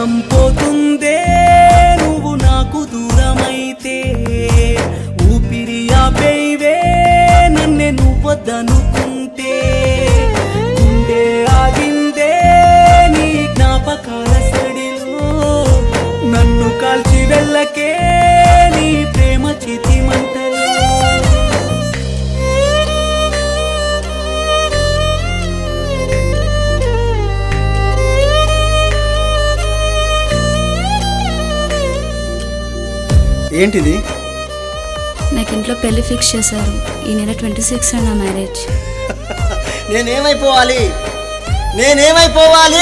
ప్రాణం పోతుందే నువ్వు నాకు దూరమైతే ఊపిరి ఆపేవే నన్నే నువ్వద్దనుకుంటే గుండె ఆగిందే నీ జ్ఞాపకాల సడిలో నన్ను కాల్చి వెళ్ళకే నీ ప్రేమ చితి మంటలో ఏంటిది నాకు ఇంట్లో పెళ్లి ఫిక్స్ చేశారు ఈ నెల ట్వంటీ సిక్స్ నా మ్యారేజ్ నేనేమైపోవాలి నేనేమైపోవాలి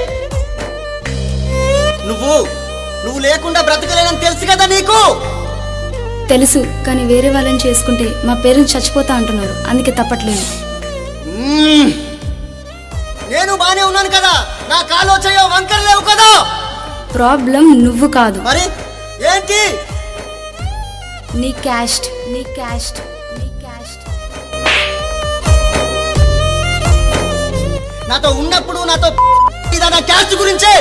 నువ్వు నువ్వు లేకుండా బ్రతకలేనని తెలుసు కదా నీకు తెలుసు కానీ వేరే వాళ్ళని చేసుకుంటే మా పేరెంట్స్ చచ్చిపోతా అంటున్నారు అందుకే తప్పట్లేదు మ్మ్. నేను బానే ఉన్నాను కదా నా కాలో చేయో వంకర లేవు కదా ప్రాబ్లం నువ్వు కాదు మరి ఏంటి నీ క్యాస్ట్ నీ క్యాస్ట్ నీ క్యాస్ట్ నాతో ఉన్నప్పుడు నాతో ఇదా నా క్యాస్ట్ గురించే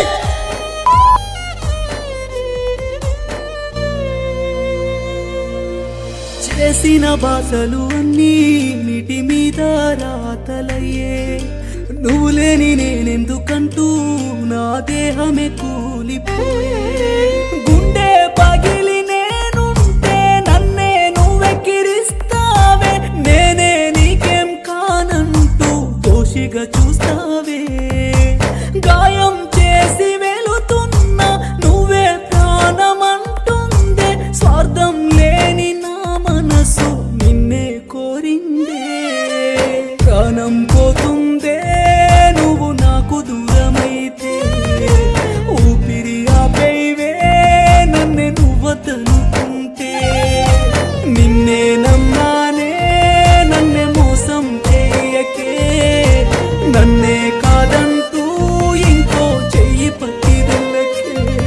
చేసిన బాసలు అన్నీ నీటి మీద రాతలయ్యే నువ్వు లేని నేనెందుకంటూ నా దేహమే కూలిపోయే గుండె పగిలి నేనుంటే నన్నే నువ్వెక్కిరిస్తావే నేనే నీకేం కానంటూ దోషిగా చూస్తావే గాయం చేసి వెళుతున్నా నువ్వే ప్రాణమంటుందే స్వార్థం లేని నా మనసు నిన్నే కోరిందే ప్రాణం పోతుందే నువ్వు నాకు దూరమైతే ఊపిరి ఆపేవే నన్నే నువ్వతనుకుంటే నిన్నే నమ్మానే నన్నే మోసం చేయకే నన్నే కాదంటూ ఇంకో చెయ్యి పట్టి వెళ్ళకే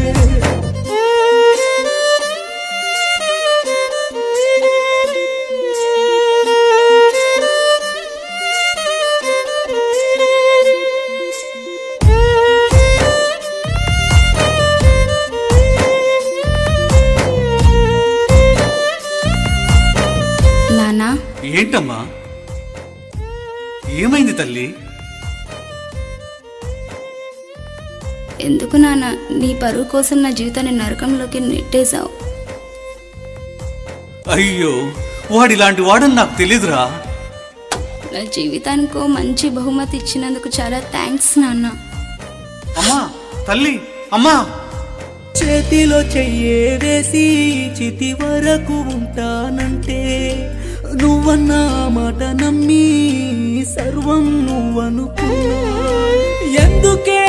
నానా ఏంటమ్మా ఏమైంది తల్లి ఎందుకు నాన్న నీ పరువు కోసం నా జీవితాన్ని నరకంలోకి నెట్టేశావు అయ్యో వాడిలాంటి వాడని నాకు తెలీదురా నా జీవితానికో మంచి బహుమతి ఇచ్చినందుకు చాలా థ్యాంక్స్ నాన్న అమ్మా తల్లి అమ్మా చేతిలో చెయ్యే వేసి చితి వరకు ఉంటానంటే నువ్వన్న మాట నమ్మి సర్వం నువ్వనుకున్నా ఎందుకే